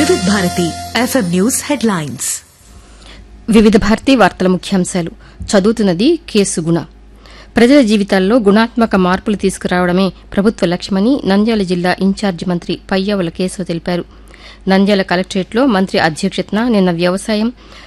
వివిధ Bharati FM news headlines వివిధ భారతీ వార్తల ముఖ్యాంశాలు చదువుతున్నది కేసు గుణ ప్రజల జీవితాల్లో గుణాత్మక మార్పులు తీసుకురావడమే ప్రభుత్వ లక్ష్యమని నంద్యాల జిల్లా ఇన్ఛార్జి మంత్రి పయ్యావుల కేశవ్ తెలిపారు నంద్యాల కలెక్టరేట్లో మంత్రి అధ్యక్షతన నిన్న వ్యవసాయం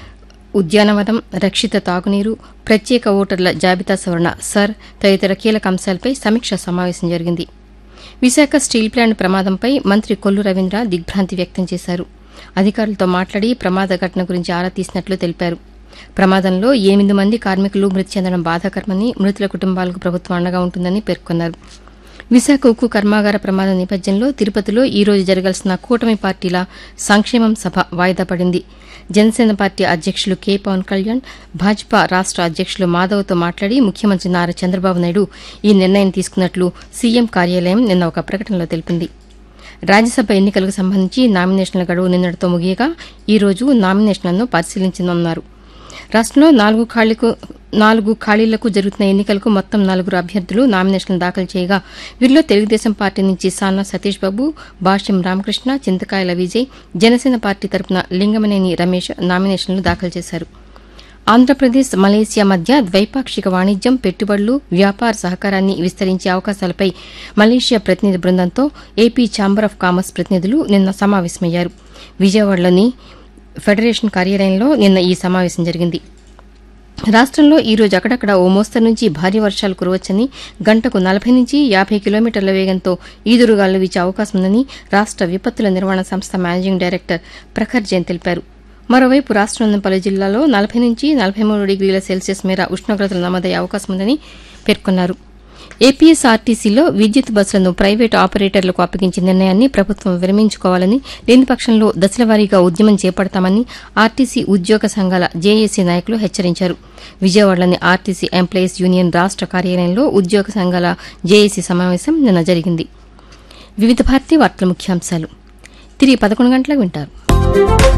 ఉద్యానవనం రక్షిత తాగునీరు ప్రత్యేక ఓటర్ల జాబితా సవరణ సర్ తదితర కీలక అంశాలపై సమీక్ష సమావేశం జరిగింది విశాఖ స్టీల్ ప్లాంట్ ప్రమాదంపై మంత్రి కొల్లు రవీంద్ర దిగ్భ్రాంతి వ్యక్తం చేశారు అధికారులతో మాట్లాడి ప్రమాద ఘటన గురించి ఆరా తీసినట్లు తెలిపారు ప్రమాదంలో ఎనిమిది మంది కార్మికులు మృతి చెందడం బాధాకరమని మృతుల కుటుంబాలకు ప్రభుత్వం అండగా ఉంటుందని పేర్కొన్నారు విశాఖ ఉక్కు కర్మాగార ప్రమాదం నేపథ్యంలో తిరుపతిలో ఈ రోజు జరగాల్సిన కూటమి పార్టీల సంక్షేమం సభ వాయిదా పడింది జనసేన పార్టీ అధ్యక్షులు కె పవన్ కళ్యాణ్ భాజపా రాష్ట అధ్యక్షులు మాధవ్తో మాట్లాడి ముఖ్యమంత్రి నారా చంద్రబాబు నాయుడు ఈ నిర్ణయం తీసుకున్నట్లు సీఎం కార్యాలయం నిన్న ఒక ప్రకటనలో తెలిపింది రాజ్యసభ ఎన్నికలకు సంబంధించి నామినేషన్ల గడువు నిన్నటితో ముగియగా ఈ రోజు నామినేషన్లను పరిశీలించనున్నారు రాష్టంలో నాలుగు ఖాళీకు నాలుగు ఖాళీలకు జరుగుతున్న ఎన్నికలకు మొత్తం నలుగురు అభ్యర్థులు నామినేషన్లు దాఖలు చేయగా వీరిలో తెలుగుదేశం పార్టీ నుంచి సానా సతీష్ బాబు భాష్యం రామకృష్ణ చింతకాయల విజయ్ జనసేన పార్టీ తరపున లింగమనేని రమేష్ నామినేషన్లు దాఖలు చేశారు ఆంధ్రప్రదేశ్ మలేసియా మధ్య ద్వైపాక్షిక వాణిజ్యం పెట్టుబడులు వ్యాపార సహకారాన్ని విస్తరించే అవకాశాలపై మలేషియా ప్రతినిధి బృందంతో ఏపీ ఛాంబర్ ఆఫ్ కామర్స్ ప్రతినిధులు నిన్న సమావేశమయ్యారు విజయవాడలోని ఫెడరేషన్ కార్యాలయంలో నిన్న ఈ సమావేశం జరిగింది రాష్టంలో ఈ రోజు అక్కడక్కడ ఓ మోస్తరు నుంచి భారీ వర్షాలు కురవచ్చని గంటకు నలభై నుంచి యాభై కిలోమీటర్ల వేగంతో ఈదురుగాలు వీచే అవకాశం ఉందని రాష్ట విపత్తుల నిర్వహణ సంస్థ మేనేజింగ్ డైరెక్టర్ ప్రఖర్ జైన్ తెలిపారు మరోవైపు రాష్టంలోని పలు జిల్లాల్లో నలభై నుంచి నలభై మూడు డిగ్రీల సెల్సియస్ మేర ఉష్ణోగ్రతలు నమోదయ్యే అవకాశం ఉందని పేర్కొన్నారు ఏపీఎస్ఆర్టీసీలో విద్యుత్ బస్సులను ప్రైవేటు ఆపరేటర్లకు అప్పగించే నిర్ణయాన్ని ప్రభుత్వం విరమించుకోవాలని లేని పక్షంలో దశలవారీగా ఉద్యమం చేపడతామని ఆర్టీసీ ఉద్యోగ సంఘాల జేఏసీ నాయకులు హెచ్చరించారు విజయవాడలోని ఆర్టీసీ ఎంప్లాయీస్ యూనియన్ రాష్ట కార్యాలయంలో ఉద్యోగ సంఘాల జేఏసీ సమావేశం నిన్న జరిగింది వివిధ భారతీ వార్తల ముఖ్యాంశాలు తిరిగి పదకొండు గంటలకు వింటారు